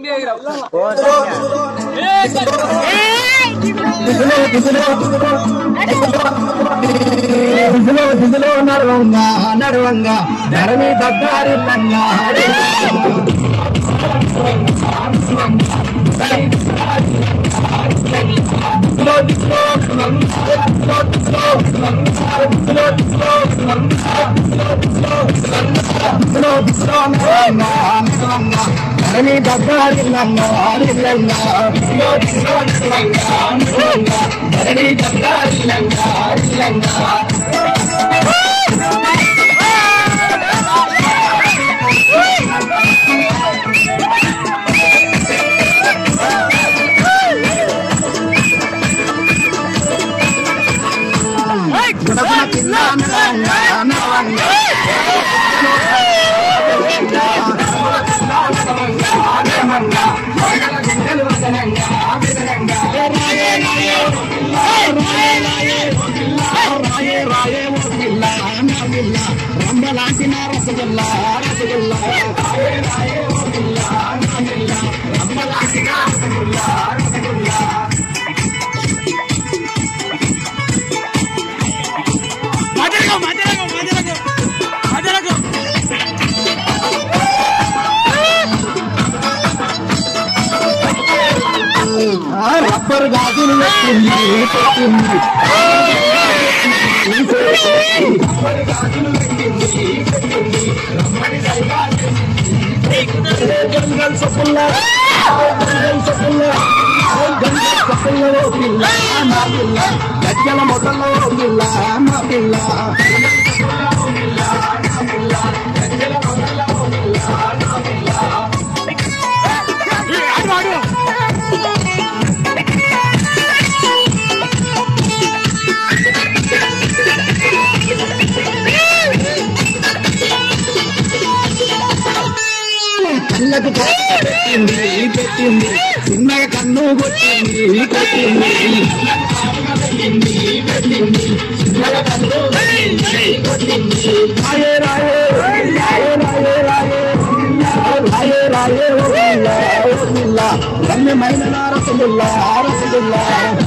దిగులో దిగులో నడవంగా నడవంగా ధరణి దగ్గారిల్లంగా ధరణి దగ్గారిల్లంగా ఆరిల్లంగా ధరణి దగ్గారిల్లంగా ఆరిల్లంగా గుణగుణ పిల్ల నడవంగా నడవంగా రంబలాంటి నా రసగుల్లా రసగుల్లా మధ్యలో మధ్యలో మధ్యలో మధ్యలో రబ్బరు గాజులు పెట్టింది పెట్టింది గంగల్ సొప్పుల్ల గంగల్ సొప్పుల్ల గంగల్ సొప్పుల్ల ఓ పిల్ల మా పిల్ల గజ్జల మొదల్లో ఓ పిల్ల మా పిల్ల కళ్ళకు కాటుక పెట్టింది పెట్టింది చిన్నగా కన్ను కొట్టింది కొట్టింది రాయే రాయే రాయే రాయే రాయే రాయే రాయే ఓ పిల్ల ఓ పిల్ల రమ్యమైన నా రసగుల్లా రసగుల్లా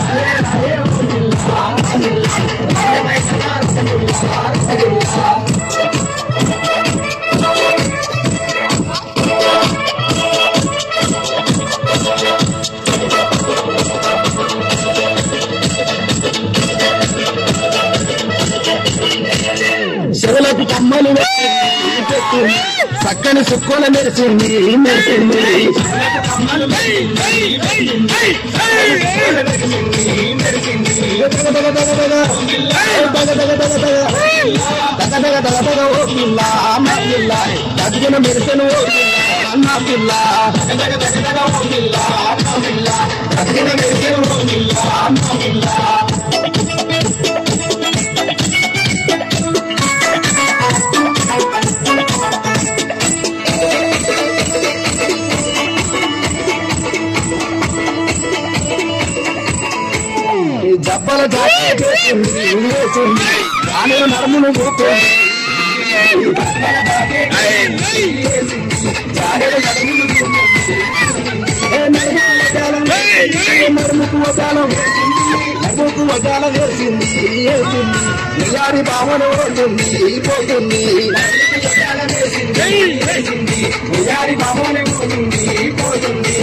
చెవులకు కమ్మలు పెట్టింది పెట్టింది చక్కని సుక్కలు మెరిసింది మెరిసింది దగ దగ దగ దగ. దగ దగ దగ దగ. దగ దగ దగ దగ ఓ పిల్ల మా పిల్ల దగ్గర మెరిసెను ఓ పిల్ల నా పిల్ల దగ్గర మెరిసెను ఓ పిల్ల నా పిల్ల ఈ జబ్బల జాకెట్ వేసింది, వేసింది. దానిలో నడుమును పోతుంది నడుముకు వదాలం నడుముకు వదాలం వేసింది వేసింది నిజారి భావన పోతుంది పోతుంది నిజారి భావన పోతుంది పోతుంది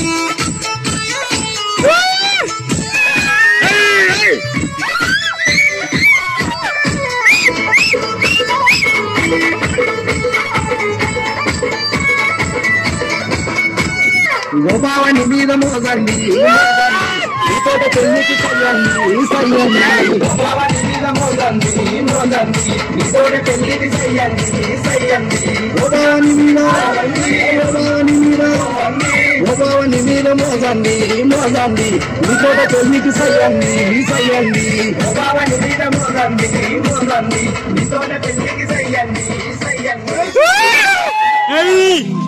గోపావని మీద మోగండి నీతో పెళ్లికి చెయ్యండి సయ్యండి గోపావని మీద మోగండి మోగండి నీతో పెళ్లికి చెయ్యండి సయ్యండి గోపావని మీద గోపావని మీద గోపావని మీద మోగండి మోగండి నీతో పెళ్లికి సయ్యండి సయ్యండి గోపావని మీద మోగండి మోగండి నీతో పెళ్లికి సయ్యండి సయ్యండి ఏయ్